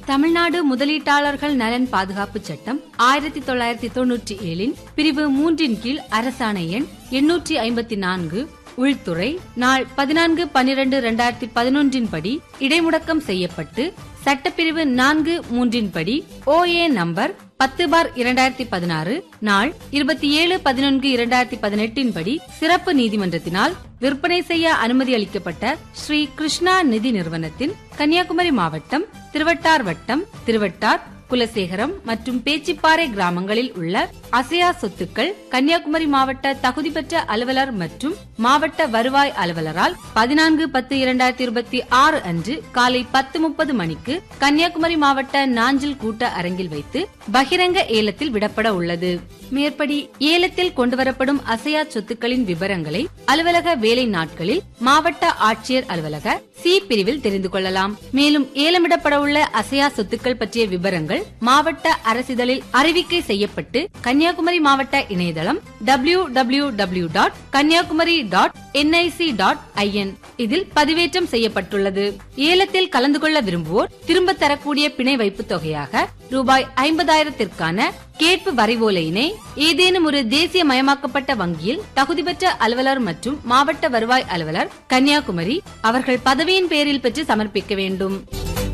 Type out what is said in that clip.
தமிழ்நாடு முதலீட்டாளர்கள் நலன் பாதுகாப்பு சட்டம் ஆயிரத்தி தொள்ளாயிரத்தி தொன்னூற்றி ஏழின் பிரிவு மூன்றின் கீழ் அரசாணை எண் எண்ணூற்றி ஐம்பத்தி நான்கு உள்துறை நாள் பதினான்கு பனிரெண்டு இரண்டாயிரத்தி பதினொன்றின் படி இடைமுடக்கம் செய்யப்பட்டு சட்டப்பிரிவு நான்கு மூன்றின் படி ஓஏ நம்பர் பத்து பார் இரண்டாயிரத்தி பதினாறு நாள் இருபத்தி ஏழு பதினொன்று இரண்டாயிரத்தி பதினெட்டின் படி சிறப்பு நீதிமன்றத்தினால் விற்பனை செய்ய அனுமதி அளிக்கப்பட்ட ஸ்ரீ கிருஷ்ணா நிதி நிறுவனத்தின் கன்னியாகுமரி மாவட்டம் திருவட்டார் வட்டம் திருவட்டார் குலசேகரம் மற்றும் பேச்சிப்பாறை கிராமங்களில் உள்ள அசையா சொத்துக்கள் கன்னியாகுமரி மாவட்ட தகுதி பெற்ற அலுவலர் மற்றும் மாவட்ட வருவாய் அலுவலரால் பதினான்கு பத்து இரண்டாயிரத்தி இருபத்தி ஆறு அன்று காலை பத்து முப்பது மணிக்கு கன்னியாகுமரி மாவட்ட நாஞ்சில் கூட்ட அரங்கில் வைத்து பகிரங்க ஏலத்தில் விடப்பட உள்ளது மேற்படி ஏலத்தில் கொண்டுவரப்படும் அசையா சொத்துக்களின் விவரங்களை அலுவலக வேலை நாட்களில் மாவட்ட ஆட்சியர் அலுவலக சி பிரிவில் தெரிந்து கொள்ளலாம் மேலும் ஏலமிடப்பட உள்ள அசையா சொத்துக்கள் பற்றிய விவரங்கள் மாவட்ட அரசிதழில் அறிவிக்கை செய்யப்பட்டு கன்னியாகுமரி மாவட்ட இணையதளம் W W W dot Kanyakumari dot NIC dot IN இதில் பதிவேற்றம் செய்யப்பட்டுள்ளது ஏலத்தில் கலந்து கொள்ள விரும்புவோர் திரும்ப தரக்கூடிய பிணை வைப்பு தொகையாக ரூபாய் ஐம்பதாயிரத்திற்கான கேட்பு வரைவோலையினை ஏதேனும் ஒரு தேசிய மயமாக்கப்பட்ட வங்கியில் தகுதி பெற்ற அலுவலர் மற்றும் மாவட்ட வருவாய் அலுவலர் கன்னியாகுமரி அவர்கள் பதவியின் பேரில் பெற்று சமர்ப்பிக்க வேண்டும்